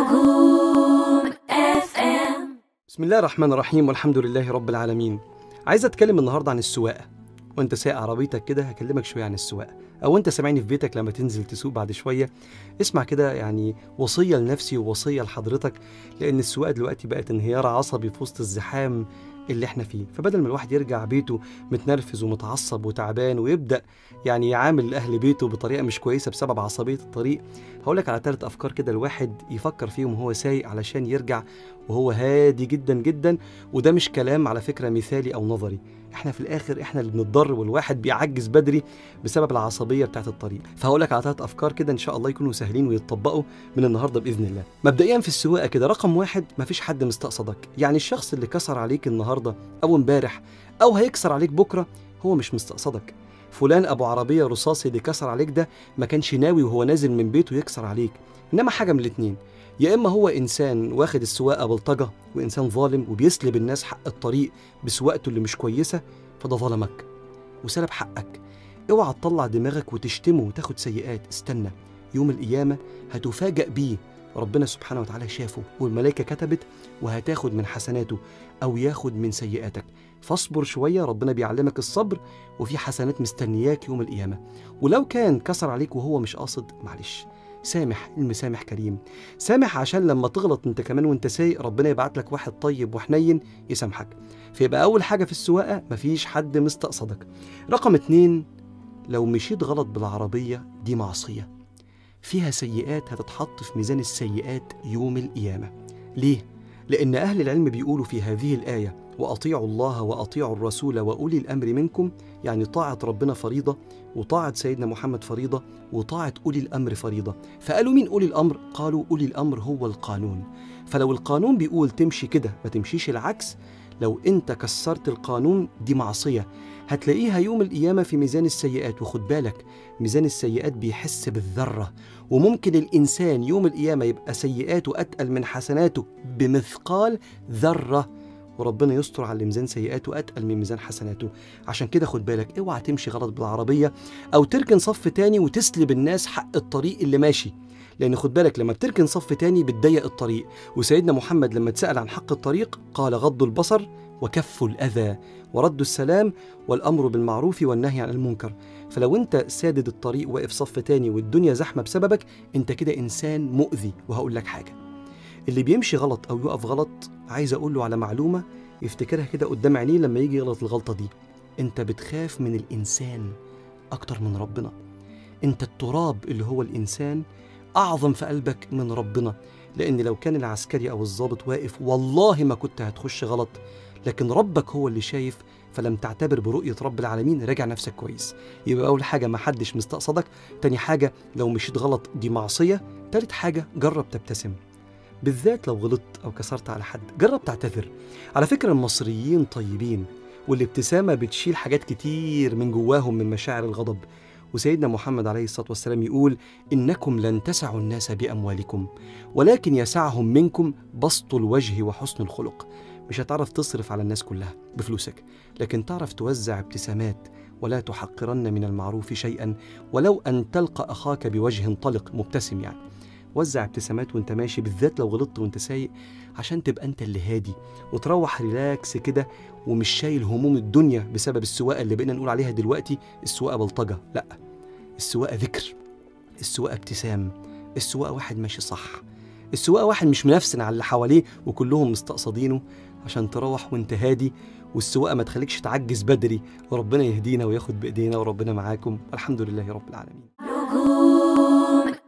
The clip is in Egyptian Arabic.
نجوم اف ام بسم الله الرحمن الرحيم والحمد لله رب العالمين عايز اتكلم النهارده عن السواقه وانت سايق عربيتك كده هكلمك شويه عن السواقه او انت سامعني في بيتك لما تنزل تسوق بعد شويه اسمع كده يعني وصيه لنفسي ووصيه لحضرتك لان السواقه دلوقتي بقت انهيار عصبي في وسط الزحام اللي احنا فيه فبدل ما الواحد يرجع بيته متنرفز ومتعصب وتعبان ويبدا يعني يعامل اهل بيته بطريقه مش كويسه بسبب عصبيه الطريق هقول لك على ثلاث افكار كده الواحد يفكر فيهم وهو سايق علشان يرجع وهو هادي جدا جدا وده مش كلام على فكره مثالي او نظري احنا في الاخر احنا اللي بنتضر والواحد بيعجز بدري بسبب العصبيه بتاعت الطريق فهقول لك على ثلاث افكار كده ان شاء الله يكونوا سهلين ويتطبقوا من النهارده باذن الله مبدئيا في السواقه كده رقم واحد مفيش حد مستقصدك يعني الشخص اللي كسر عليك النهارده او امبارح او هيكسر عليك بكره هو مش مستقصدك فلان ابو عربيه رصاصي اللي كسر عليك ده ما كانش ناوي وهو نازل من بيته يكسر عليك انما حاجه من الاتنين يا اما هو انسان واخد السواقه بلطجه وانسان ظالم وبيسلب الناس حق الطريق بسواقته اللي مش كويسه فده ظلمك وسلب حقك اوعى تطلع دماغك وتشتمه وتاخد سيئات استنى يوم القيامه هتفاجأ بيه ربنا سبحانه وتعالى شافه والملائكه كتبت وهتاخد من حسناته او ياخد من سيئاتك فاصبر شويه ربنا بيعلمك الصبر وفي حسنات مستنياك يوم القيامه ولو كان كسر عليك وهو مش قاصد معلش سامح المسامح كريم سامح عشان لما تغلط انت كمان وانت سايق ربنا يبعت لك واحد طيب وحنين يسامحك فيبقى اول حاجه في السواقه مفيش حد مستقصدك رقم اتنين لو مشيت غلط بالعربيه دي معصيه فيها سيئات هتتحط في ميزان السيئات يوم القيامه ليه لان اهل العلم بيقولوا في هذه الايه واطيعوا الله واطيعوا الرسول واولي الامر منكم يعني طاعه ربنا فريضه وطاعه سيدنا محمد فريضه وطاعه اولي الامر فريضه فقالوا مين اولي الامر قالوا اولي الامر هو القانون فلو القانون بيقول تمشي كده ما تمشيش العكس لو انت كسرت القانون دي معصيه هتلاقيها يوم القيامه في ميزان السيئات وخد بالك ميزان السيئات بيحس بالذره وممكن الانسان يوم القيامه يبقى سيئاته اتقل من حسناته بمثقال ذره وربنا يستر على اللي ميزان سيئاته اتقل من ميزان حسناته عشان كده خد بالك اوعى تمشي غلط بالعربيه او تركن صف تاني وتسلب الناس حق الطريق اللي ماشي لان خد بالك لما بتركن صف تاني بتضيق الطريق وسيدنا محمد لما اتسال عن حق الطريق قال غض البصر وكف الاذى ورد السلام والامر بالمعروف والنهي عن المنكر فلو انت سادد الطريق واقف صف تاني والدنيا زحمه بسببك انت كده انسان مؤذي وهقول لك حاجه اللي بيمشي غلط او يقف غلط عايز اقول له على معلومه يفتكرها كده قدام عينيه لما يجي يغلط الغلطه دي انت بتخاف من الانسان اكتر من ربنا انت التراب اللي هو الانسان اعظم في قلبك من ربنا لان لو كان العسكري او الضابط واقف والله ما كنت هتخش غلط لكن ربك هو اللي شايف فلم تعتبر برؤية رب العالمين راجع نفسك كويس يبقى أول حاجة ما حدش مستقصدك تاني حاجة لو مشيت غلط دي معصية تالت حاجة جرب تبتسم بالذات لو غلطت أو كسرت على حد جرب تعتذر على فكرة المصريين طيبين والابتسامة بتشيل حاجات كتير من جواهم من مشاعر الغضب وسيدنا محمد عليه الصلاة والسلام يقول إنكم لن تسعوا الناس بأموالكم ولكن يسعهم منكم بسط الوجه وحسن الخلق مش هتعرف تصرف على الناس كلها بفلوسك لكن تعرف توزع ابتسامات ولا تحقرن من المعروف شيئا ولو أن تلقى أخاك بوجه طلق مبتسم يعني وزع ابتسامات وانت ماشي بالذات لو غلطت وانت سايق عشان تبقى انت اللي هادي وتروح ريلاكس كده ومش شايل هموم الدنيا بسبب السواقه اللي بقينا نقول عليها دلوقتي السواقه بلطجه لا السواقه ذكر السواقه ابتسام السواقه واحد ماشي صح السواقه واحد مش منافسن على اللي حواليه وكلهم مستقصدينه عشان تروح وانت هادي والسواقه ما تخليكش تعجز بدري وربنا يهدينا وياخد بايدينا وربنا معاكم والحمد لله رب العالمين نجوم